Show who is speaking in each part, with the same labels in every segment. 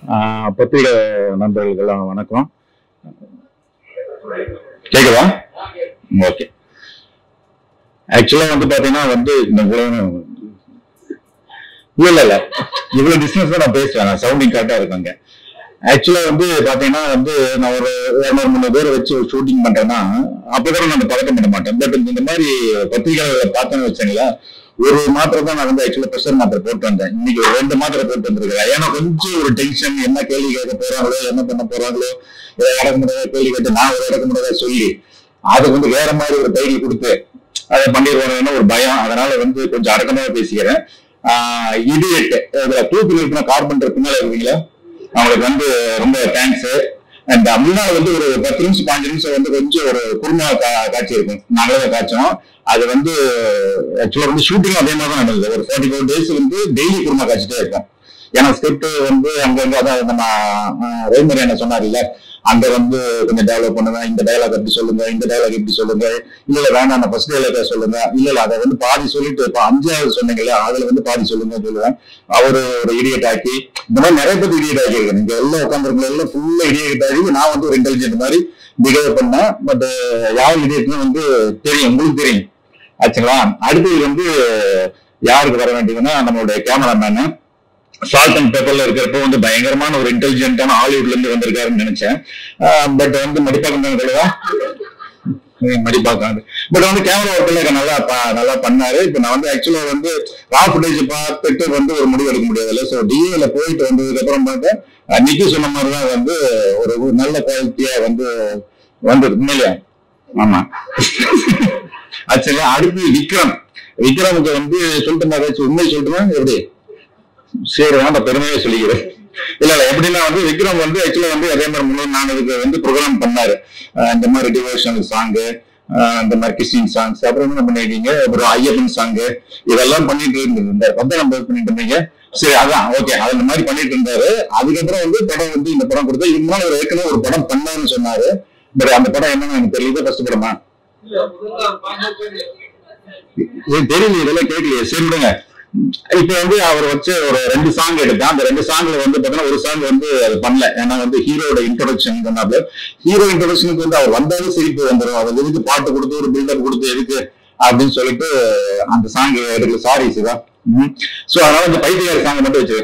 Speaker 1: ஆஹ் பத்திரிகை நண்பர்களுக்கெல்லாம் வணக்கம் கேக்குதா ஓகே ஆக்சுவலா வந்து பாத்தீங்கன்னா வந்து இந்த உலகம் இல்ல இல்ல இல்ல இவ்வளவு டிஸ்டன்ஸ் தான் நான் பேசுவேன் நான் சவுண்டிங் கரெக்டா இருக்காங்க ஆக்சுவலா வந்து பாத்தீங்கன்னா வந்து நான் ஒரு இரநூறு முந்நூறு பேரை வச்சு ஷூட்டிங் பண்றேன்னா அப்பதான் நான் பழக்கம் பண்ண மாட்டேன் பட் இந்த மாதிரி பத்திரிகைகளை பார்த்தேன்னு வச்சுங்களேன் ஒரு மாத்திரை தான் நான் வந்து ஆக்சுவலா ப்ரெஷர் மாத்திரை போட்டு வந்தேன் இன்னைக்கு ஒரு ரெண்டு மாத்திரை போட்டு வந்திருக்கேன் ஏன்னா கொஞ்சம் ஒரு டென்ஷன் என்ன கேள்வி கேட்க போறாங்களோ என்ன பண்ண போறாங்களோ இதை அடக்க முடியாத கேள்வி கேட்டு நான் ஒரு அடக்க முடியாத சொல்லி அதுக்கு வந்து வேற மாதிரி ஒரு டைட்டில் கொடுத்து அதை பண்ணிடுவாங்கன்னு ஒரு பயம் அதனால வந்து கொஞ்சம் அடக்கமாக பேசிக்கிறேன் ஆஹ் இடியட் இதுல தூக்கி நிறுத்தின கார்பன் பின்னால இருக்கீங்களா அவங்களுக்கு வந்து ரொம்ப தேங்க்ஸ் அண்ட் முன்னாள் வந்து ஒரு பத்து நிமிஷம் பாஞ்சு நிமிஷம் வந்து கொஞ்சம் ஒரு குருமா கா- காட்சி இருக்கும் நாங்களே காய்ச்சோம் அது வந்து ஆக்சுவலா வந்து ஷூட்டிங் அதே மாதிரி தான் நடந்தது ஒரு ஃபார்ட்டி ஃபோர் டேஸ் வந்து டெய்லி குருமா காய்ச்சிட்டே இருக்கும் ஏன்னா ஸ்கிரிப்ட் வந்து அங்கங்க அதான் நம்ம ரவிமரி என்ன சொன்னார்ல அங்க வந்து கொஞ்சம் டெவலப் பண்ணுவேன் இந்த டயலாக் எப்படி சொல்லுங்க இந்த டயலாக் எப்படி சொல்லுங்க இல்ல இல்ல வேணாம் நான் ஃபர்ஸ்ட் டயலாக சொல்லுங்க இல்ல இல்ல அதை வந்து பாதி சொல்லிட்டு இப்ப அஞ்சாவது சொன்னீங்கல்ல அதுல வந்து பாதி சொல்லுங்க சொல்லுவேன் அவரு ஒரு இடியட் ஆக்கி இந்த மாதிரி நிறைய பேர் இடியட் ஆக்கியிருக்கேன் நீங்க எல்லாம் உட்காந்துருக்கல எல்லாம் ஃபுல்லா இடியட் ஆகி நான் வந்து ஒரு இன்டெலிஜென்ட் மாதிரி பிஹேவ் பண்ணேன் பட் யார் இடியட்னு வந்து தெரியும் உங்களுக்கு தெரியும் ஆச்சுங்களா அடுத்தது வந்து யாருக்கு வர வேண்டியதுன்னா நம்மளுடைய கேமராமேனு சால்ட் அண்ட் பேப்பர்ல இருக்கிறப்போ வந்து பயங்கரமான ஒரு இன்டெலிஜென்ட்டான ஹாலிவுட்ல இருந்து வந்திருக்காருன்னு நினைச்சேன் பட் வந்து மடிப்பாக்கம் தான் கிடையா மடிப்பாக்கம் பட் வந்து கேமரா ஒர்க்கில் நல்லா ப- நல்லா பண்ணாரு இப்போ நான் வந்து ஆக்சுவலா வந்து ரா ஃபுட்டேஜ் பார்த்துட்டு வந்து ஒரு முடிவு எடுக்க முடியாதுல்ல ஸோ டிஏல போயிட்டு வந்ததுக்கு அப்புறம் பார்த்தா அஹ், நிக்கி சொன்ன மாதிரி தான் வந்து ஒரு ஒரு நல்ல குவாலிட்டியா வந்து வந்தது உண்மையிலேயே ஆமா ஆக்சுவலா அடுத்து விக்ரம் விக்ரமுக்கு வந்து சொல்லிட்டு ஏதாச்சும் உண்மை சொல்லிட்டுமா எப்படி சரி நான் பெருமையா சொல்லிக்கிறேன் இல்ல இல்ல எப்படின்னா வந்து விக்ரம் வந்து ஆக்சுவலா வந்து அதே மாதிரி முன்னூறு நானூறுக்கு வந்து ப்ரோக்ராம் பண்ணாரு அஹ் இந்த மாதிரி டிவோஷனல் சாங்கு இந்த மாதிரி கிறிஸ்டின் சாங்ஸ் அப்புறம் என்ன பண்ணிருக்கீங்க அப்புறம் ஐயப்பன் சாங்கு இதெல்லாம் பண்ணிட்டு இருந்திருந்தாரு வந்து நம்ம பண்ணிட்டு இருந்தீங்க சரி அதான் ஓகே அது இந்த மாதிரி பண்ணிட்டு இருந்தாரு அதுக்கப்புறம் வந்து படம் வந்து இந்த படம் கொடுத்தா இதுக்கு முன்னாடி ஒரு ஏற்கனவே ஒரு படம் பண்ணாருன்னு சொன்னாரு பட் அந்த படம் என்னன்னு எனக்கு தெரியல ஃபர்ஸ்ட் படமா இது தெரியல இதெல்லாம் கேட்கலையே சரி விடுங்க இப்ப வந்து அவர் வச்சு ஒரு ரெண்டு சாங் எடுத்தேன் அந்த ரெண்டு சாங்ல வந்து பாத்தீங்கன்னா ஒரு சாங் வந்து அது பண்ணல ஏன்னா வந்து ஹீரோட இன்ட்ரோடக்ஷன் பண்ணாப்ல ஹீரோ இன்ட்ரோடக்ஷனுக்கு வந்து அவர் வந்தாலும் சிரிப்பு வந்துடும் அவர் எதுக்கு பாட்டு கொடுத்து ஒரு பில்டப் கொடுத்து எதுக்கு அப்படின்னு சொல்லிட்டு அந்த சாங் எடுக்கல சாரி சிவா சோ அதனால இந்த பைத்தியார் சாங் மட்டும் வச்சு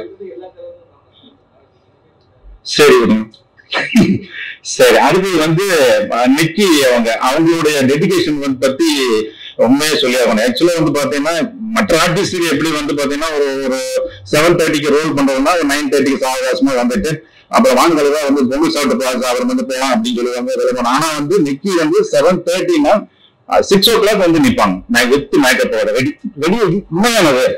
Speaker 1: சரி விடுங்க சரி அடுத்து வந்து அஹ், நிக்கி அவங்க அவங்களுடைய டெடிகேஷன் வந்து பத்தி உண்மையே சொல்லி ஆகணும் ஆக்சுவலா வந்து பாத்தீங்கன்னா மற்ற ஆர்டிஸ்ட் எப்படி வந்து பாத்தீங்கன்னா ஒரு ஒரு செவன் தேர்ட்டிக்கு ரோல் பண்றதுன்னா ஒரு நைன் தேர்ட்டிக்கு சாவகாசமா வந்துட்டு அப்புறம் வாங்கல வந்து பொங்கல் சாப்பிட்டு போகாது அவர் வந்து போகலாம் அப்படின்னு சொல்லுவாங்க இதெல்லாம் பண்ண- ஆனா வந்து நிக்கி வந்து செவன் தேர்ட்டினா சிக்ஸ் ஓ கிளாக் வந்து நிப்பாங்க நான் வித் மேக்கப் ரெடி ரெடி உண்மையானது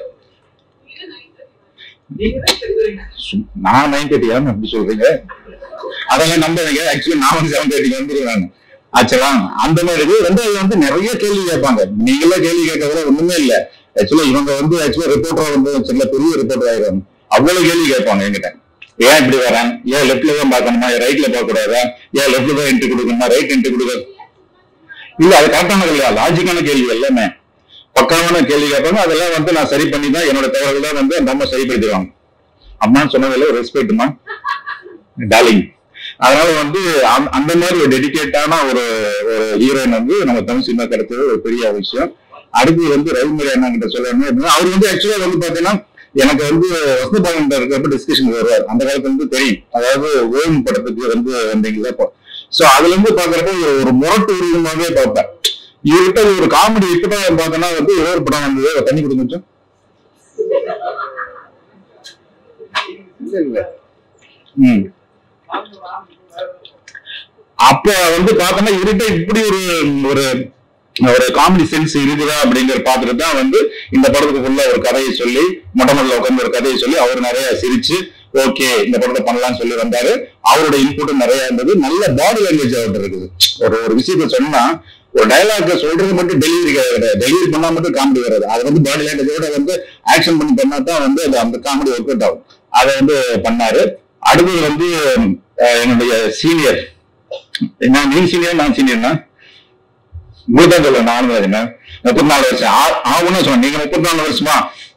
Speaker 1: சு- நான் நைன் தேர்ட்டி ஏன் அப்படி சொல்றீங்க அதெல்லாம் நம்புறீங்க ஆக்சுவலி நான் வந்து செவன் தேர்ட்டிக்கு வந்துருவேன் ஆக்சுவலா அந்த மாதிரி இது ரெண்டாவது வந்து நிறைய கேள்வி கேட்பாங்க நீங்களே கேள்வி கேட்கறதுல ஒண்ணுமே இல்ல ஆக்சுவலா இவங்க வந்து ஆக்சுவலா ரிப்போர்ட்டரா வந்து சில பெரிய ரிப்போர்ட்டர் ஆயிரும் அவ்வளவு கேள்வி கேட்பாங்க என்கிட்ட ஏன் இப்படி வரேன் ஏன் லெஃப்ட்ல தான் பார்க்கணுமா ரைட்ல பார்க்க கூடாதா ஏன் லெஃப்ட்ல தான் என்ட்ரி கொடுக்கணுமா ரைட் என்ட்ரி கொடுக்க இல்ல அது கரெக்டானது இல்லையா லாஜிக்கான கேள்வி எல்லாமே பக்காவான கேள்வி கேட்பாங்க அதெல்லாம் வந்து நான் சரி பண்ணி தான் என்னோட தவறுகள் தான் வந்து அந்த அம்மா சரிப்படுத்திடுவாங்க அம்மான்னு சொன்னதில்ல ரெஸ்பெக்ட்மா டார்லிங் அதனால வந்து அந்த- அந்த மாதிரி ஒரு டெடிகேட்டான ஒரு ஒரு ஹீரோயின் வந்து நம்ம தமிழ் சினிமா கிடைச்சது ஒரு பெரிய விஷயம் அடுத்து வந்து ரவிமரி அண்ணா கிட்ட சொல்லணும் அப்படின்னா அவர் வந்து ஆக்சுவலா வந்து பாத்தீங்கன்னா எனக்கு வந்து வசந்தபாலன் இருக்கப்ப டிஸ்கஷன் வருவார் அந்த காலத்துல இருந்து தெரியும் அதாவது ஓம் படத்துக்கு வந்து வந்தீங்களா இப்போ சோ அதுல இருந்து பாக்குறப்ப ஒரு ஒரு முரட்டு உருவமாவே பார்ப்பேன் இவர்கிட்ட ஒரு காமெடி இப்பதான் பார்த்தோன்னா வந்து ஏதோ ஒரு படம் வந்தது அதை தண்ணி கொடுங்க கொஞ்சம். இல்ல இல்ல ம் அப்ப வந்து பார்த்தோம்னா இவர்கிட்ட இப்படி ஒரு ஒரு ஒரு காமெடி சென்ஸ் இருக்குதா அப்படிங்கிற பார்த்துட்டு தான் வந்து இந்த படத்துக்குள்ள ஒரு கதையை சொல்லி மொட்டை மொழில உட்காந்து ஒரு கதையை சொல்லி அவர் நிறைய சிரிச்சு ஓகே இந்த படத்தை பண்ணலாம்னு சொல்லி வந்தாரு அவரோட இன்புட்டும் நிறைய இருந்தது நல்ல பாடி லாங்குவேஜ் அவர்கிட்ட இருக்குது ஒரு ஒரு விஷயத்த சொன்னா ஒரு டயலாக் சொல்றது மட்டும் டெலிவரி கிடையாது டெலிவரி பண்ணா மட்டும் காமெடி வராது அது வந்து பாடி லாங்குவேஜோட வந்து ஆக்ஷன் பண்ணி பண்ணா தான் வந்து அது அந்த காமெடி ஒர்க் அவுட் ஆகும் அதை வந்து பண்ணாரு அடுத்தது வந்து அஹ், என்னுடைய சீனியர் நான் நீ சீனியர் நான் சீனியர்னா உங்களுக்கு தான் சொல்லுவேன் நானும் என்ன முப்பத்தி நாலு வருஷம் ஆ- ஆகும்னு சொன்னேன் நீங்க முப்பத்தி நாலு வருஷமா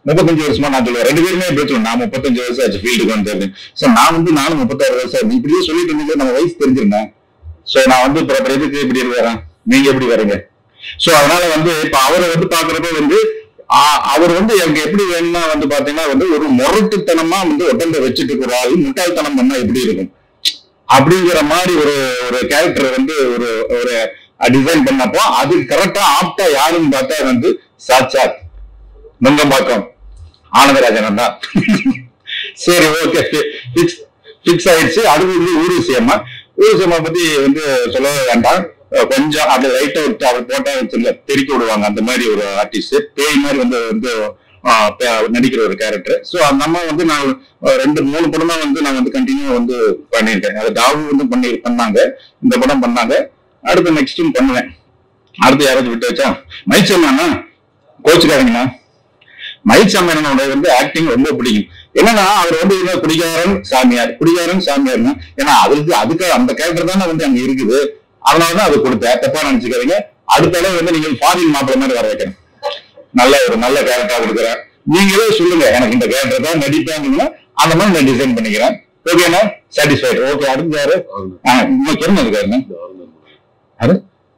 Speaker 1: முப்பத்தஞ்சு வருஷமா நான் சொல்லுவேன் ரெண்டு பேருமே எப்படி சொல்லுவேன் நான் முப்பத்தஞ்சு வருஷம் ஆச்சு ஃபீல்டுக்கு வந்து சோ நான் வந்து நானும் முப்பத்தாறு வருஷம் ஆச்சு. இப்படியே சொல்லிட்டு இருந்தீங்க நம்ம வயசு தெரிஞ்சிருந்தேன் சோ நான் வந்து இப்போ அப்புறம் எதுக்கு இப்படி இருக்கிறேன் நீங்க எப்படி வரீங்க சோ அதனால வந்து இப்ப அவரை வந்து பாக்குறப்ப வந்து ஆ- அவர் வந்து எனக்கு எப்படி வேணும்னா வந்து பாத்தீங்கன்னா வந்து ஒரு முரட்டுத்தனமா வந்து உடம்ப வச்சுட்டு இருக்கிற ஆள் முட்டாள்தனம் பண்ணா எப்படி இருக்கும் அப்படிங்கிற மாதிரி ஒரு ஒரு கேரக்டர் வந்து ஒரு ஒரு டிசைன் பண்ணப்போ அது கரெக்டா ஆப்டா யாருன்னு பார்த்தா வந்து சாட்சாத் நுங்கம்பாக்கம் ஆனந்தராஜன் தான் சரி ஓகே பிக்ஸ் பிக்ஸ் ஆயிடுச்சு அடுத்து வந்து ஊர்வசியம்மா ஊர்வசியம்மா பத்தி வந்து சொல்லவே வேண்டாம் அஹ் கொஞ்சம் அப்படி லைட்டா விட்டு அவர் போட்டா வச்சுல தெறிக்க விடுவாங்க அந்த மாதிரி ஒரு ஆர்டிஸ்ட் பேய் மாதிரி வந்து வந்து ஆஹ் பே- நடிக்கிற ஒரு கேரக்டர் ஸோ அந்த அம்மா வந்து நான் அஹ் ரெண்டு மூணு படம் தான் வந்து நான் வந்து கண்டினியூ வந்து பண்ணியிருக்கேன் அது டாவு வந்து பண்ணி பண்ணாங்க இந்த படம் பண்ணாங்க அடுத்து நெக்ஸ்டும் பண்ணுவேன் அடுத்து யாராச்சும் விட்டு வச்சா மைச்சம்மாண்ணா கோச்சுக்காரங்கண்ணா மயில்சாமியனோட வந்து ஆக்டிங் ரொம்ப பிடிக்கும் என்னன்னா அவர் வந்து என்ன குடிகாரன் சாமியார் குடிகாரன் சாமியார்னா ஏன்னா அதுக்கு அதுக்கு அந்த கேரக்டர் தானே வந்து அங்க இருக்குது அதனாலதான் அது கொடுத்தேன் தப்பா நினைச்சுக்காதீங்க அடுத்த அளவு வந்து நீங்க ஃபாரின் மாப்பிள்ள மாதிரி வர வைக்கிறேன் நல்ல ஒரு நல்ல கேரக்டரா கொடுக்குறேன் நீங்களே சொல்லுங்க எனக்கு இந்த கேரக்டர் தான் நடிப்பாங்கன்னா அந்த மாதிரி நான் டிசைன் பண்ணிக்கிறேன் ஓகேண்ணா சாட்டிஸ்ஃபைடு ஓகே அடுத்து யாரு ஆ, இன்னும் கிரண் இருக்காருண்ணா யாரு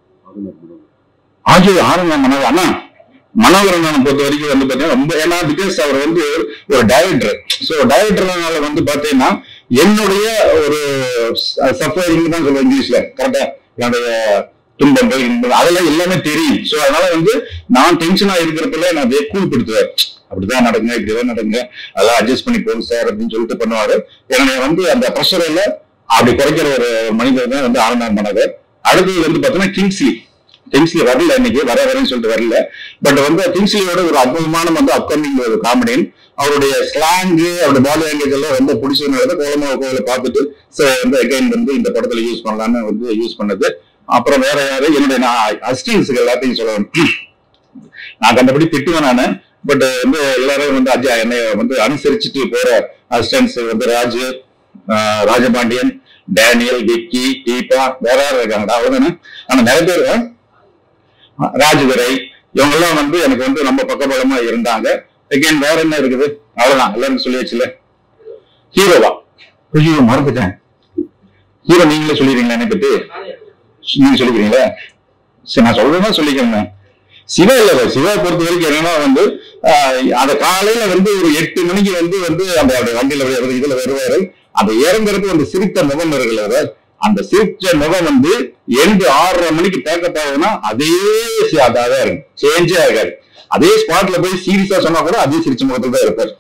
Speaker 1: ஆஜி ஆனந்த மனோகர் அண்ணா மனோகரன் பொறுத்த வரைக்கும் வந்து பாத்தீங்கன்னா ரொம்ப ஏன்னா பிகாஸ் அவர் வந்து ஒரு டைரக்டர் ஸோ டைரக்டர்னால வந்து பாத்தீங்கன்னா என்னுடைய ஒரு சஃபரிங் தான் சொல்லுவேன் இங்கிலீஷ்ல கரெக்டா என்னுடைய துன்பங்கள் இன்பங்கள் அதெல்லாம் எல்லாமே தெரியும் ஸோ அதனால வந்து நான் டென்ஷனா இருக்கிறதுல நான் அதை கூழ்படுத்துவேன் அப்படிதான் நடக்குங்க இப்படிதான் நடக்குங்க அதெல்லாம் அட்ஜஸ்ட் பண்ணி போகும் சார் அப்படின்னு சொல்லிட்டு பண்ணுவாரு என்னுடைய வந்து அந்த ப்ரெஷர் எல்லாம் அப்படி குறைக்கிற ஒரு மனிதர் தான் வந்து ஆனந்த் மனோகர் அடுத்தது வந்து பாத்தீங்கன்னா கிங்ஸ்லி கிங்ஸ்லி வரல இன்னைக்கு வர வரேன்னு சொல்லிட்டு வரல பட் வந்து கிங்ஸ்லியோட ஒரு அற்புதமான வந்து அப்கமிங் ஒரு காமெடியன் அவருடைய ஸ்லாங்கு அவருடைய பாடி லாங்குவேஜ் எல்லாம் ரொம்ப பிடிச்சதுனால கோலமா கோவில பார்த்துட்டு so வந்து அகைன் வந்து இந்த படத்துல யூஸ் பண்ணலாம்னு வந்து யூஸ் பண்ணது அப்புறம் வேற யாரு என்னுடைய நான் அசிஸ்டன்ஸுக்கு எல்லாத்தையும் சொல்லணும் நான் கண்டபடி திட்டுவேன் நானு பட் வந்து எல்லாரும் வந்து அஜய் என்னை வந்து அனுசரிச்சுட்டு போற அசிஸ்டன்ஸ் வந்து ராஜு ஆஹ் ராஜபாண்டியன் டேனியல் விக்கி தீபா வேற யாரும் இருக்காங்கடா அவ்வளவுதானே ஆனா நிறைய பேர் ஆஹ் ராஜதுரை இவங்க எல்லாம் வந்து எனக்கு வந்து ரொம்ப பக்கபலமா இருந்தாங்க அகைன் வேற என்ன இருக்குது அவ்வளவுதான் எல்லாரும் சொல்லியாச்சுல ஹீரோவா ஐயோ மறந்துட்டேன் ஹீரோ நீங்களே சொல்லிடுறீங்களா என்னை பத்தி நீங்க சொல்லிக்கிறீங்களா சரி நான் சொல்றேன்னா சொல்லிக்கிறேன் சிவா இல்ல இல்ல. சிவா பொறுத்த வரைக்கும் என்னன்னா வந்து ஆஹ், அந்த காலையில வந்து ஒரு எட்டு மணிக்கு வந்து வந்து அந்த அப்படி வண்டியில வருவாரு, இதுல வருவாரு அந்த இறங்குறப்ப அந்த சிரித்த முகம் இருக்குல்ல அந்த சிரிச்ச முகம் வந்து எண்டு ஆறரை மணிக்கு பேக்கப் ஆகுதுன்னா அதே சி- அதான் இருக்கும் சேஞ்சே ஆகாது அதே ஸ்பாட்ல போய் சீரியஸா சொன்னா கூட அதே சிரிச்ச முகத்துல தான் இருப்பார்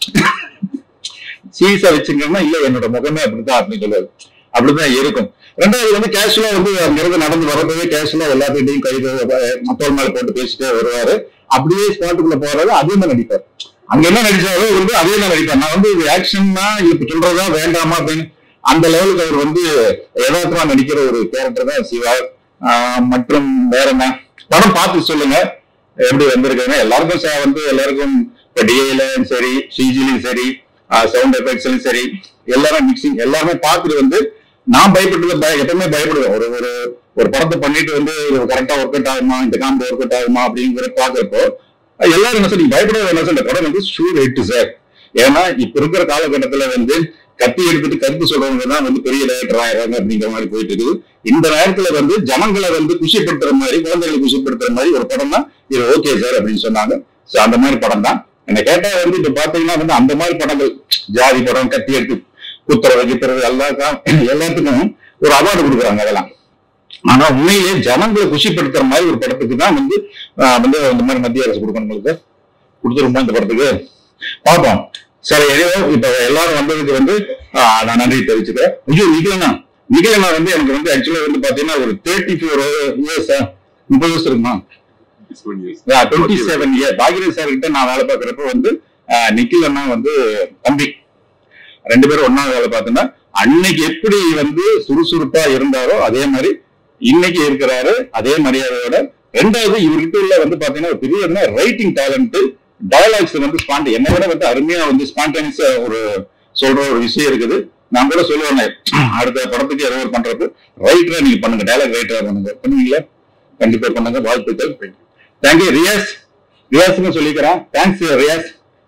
Speaker 1: சீரியஸா வச்சுங்கன்னா இல்ல என்னோட முகமே அப்படித்தான் அப்படின்னு சொல்லுவாரு அப்படிதான் இருக்கும் ரெண்டாவது வந்து கேஷுவலா வந்து அங்க இருந்து நடந்து வரப்பவே கேஷுவலா எல்லாத்துக்கிட்டையும் கை அஹ், தோள் மேல போட்டு பேசிட்டே வருவாரு அப்படியே ஸ்பாட்டுக்குள்ள போறாரு அதே மாதிரி நடிப்பார் அங்க என்ன நடிச்சாரோ வந்து அதே தான் நடிப்பார் நான் வந்து இது ஆக்ஷன்னா இப்ப சொல்றதா வேண்டாமா அப்படின்னு அந்த லெவலுக்கு அவர் வந்து யதார்த்தமா நடிக்கிற ஒரு கேரக்டர் தான் சிவா ஆஹ், மற்றும் வேற என்ன படம் பார்த்து சொல்லுங்க எப்படி வந்திருக்காங்க எல்லாருக்கும் ச- வந்து எல்லாருக்கும் இப்ப டிஏலையும் சரி சிஜிலையும் சரி சவுண்ட் எஃபெக்ட்ஸ்லயும் சரி எல்லாரும் மிக்சிங் எல்லாருமே பார்த்துட்டு வந்து நான் பயப்பட்டது பய எப்பவுமே பயப்படுவேன் ஒரு ஒரு ஒரு படத்தை பண்ணிட்டு வந்து கரெக்டா ஒர்க் அவுட் ஆகுமா இந்த காம்போ ஒர்க் அவுட் ஆகுமா அப்படிங்கிற பாக்குறப்போ எல்லாரும் என்ன சொல்லி பயப்பட வேணாம் சார் இந்த படம் வந்து ஷூர் ஹிட் சார் ஏன்னா இப்ப இருக்கிற காலகட்டத்துல வந்து கத்தி எடுத்துட்டு கருத்து சொல்றவங்க தான் வந்து பெரிய டைரக்டர் ஆயிடுறாங்க அப்படிங்கிற மாதிரி போயிட்டு இருக்குது இந்த நேரத்துல வந்து ஜனங்களை வந்து குஷிப்படுத்துற மாதிரி குழந்தைகளை குஷிப்படுத்துற மாதிரி ஒரு படம் தான் இது ஓகே சார் அப்படின்னு சொன்னாங்க சோ அந்த மாதிரி படம் தான் என்ன கேட்டா வந்து இப்ப பாத்தீங்கன்னா வந்து அந்த மாதிரி படங்கள் ஜாதி படம் கத்தி எடுத்து குத்துறது கித்துறது எல்லாருக்கும் எல்லாத்துக்கும் ஒரு அவார்டு கொடுக்குறாங்க அதெல்லாம் ஆனா உண்மையிலேயே ஜனங்களை குஷிப்படுத்துற மாதிரி ஒரு படத்துக்கு தான் வந்து ஆஹ் வந்து இந்த மாதிரி மத்திய அரசு கொடுக்கணும் உங்களுக்கு கொடுத்துருமா இந்த படத்துக்கு பார்ப்போம் சரி எதையோ இப்ப எல்லாரும் வந்ததுக்கு வந்து ஆஹ் நான் நன்றி தெரிவிச்சுக்கிறேன் ஐயோ நிகழனா நிகழனா வந்து எனக்கு வந்து ஆக்சுவலா வந்து பாத்தீங்கன்னா ஒரு தேர்ட்டி ஃபோர் இயர்ஸ் முப்பது வருஷம் இருக்குமா twenty seven year Bhagiresh sir கிட்ட நான் வேலை பார்க்கறப்ப வந்து ஆஹ் நிக்கில் அண்ணா வந்து தம்பி ரெண்டு பேரும் ஒண்ணா வேலை பார்த்தோம்னா அன்னைக்கு எப்படி வந்து சுறுசுறுப்பா இருந்தாரோ அதே மாதிரி இன்னைக்கு இருக்கிறாரு அதே மரியாதையோட ரெண்டாவது இவர்கிட்ட உள்ள வந்து பாத்தீங்கன்னா ஒரு பெரிய ரைட்டிங் டேலண்ட் டயலாக்ஸ் வந்து ஸ்பாண்ட் என்னை விட வந்து அருமையா வந்து ஸ்பான்டேனியஸா ஒரு சொல்ற ஒரு விஷயம் இருக்குது நான் கூட சொல்லுவேன் அடுத்த படத்துக்கு ஏதோ ஒரு பண்றப்ப ரைட்டரா நீங்க பண்ணுங்க டயலாக் ரைட்டரா பண்ணுங்க பண்ணுவீங்களா கண்டிப்பா பண்ணுங்க வாழ்த்துக்கள் தேங்க்யூ ரியாஸ் ரியாஸ்னு சொல்லிக்கிறேன் தேங்க்ஸ் ரியாஸ்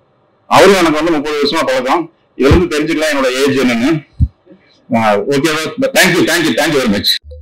Speaker 1: அவரும் எனக்கு வந்து முப்பது வருஷமா பழக்கம் இதுல இருந்து தெரிஞ்சுக்கலாம் என்னோட ஏஜ் என்னன்னு okay thank you thank you thank you very much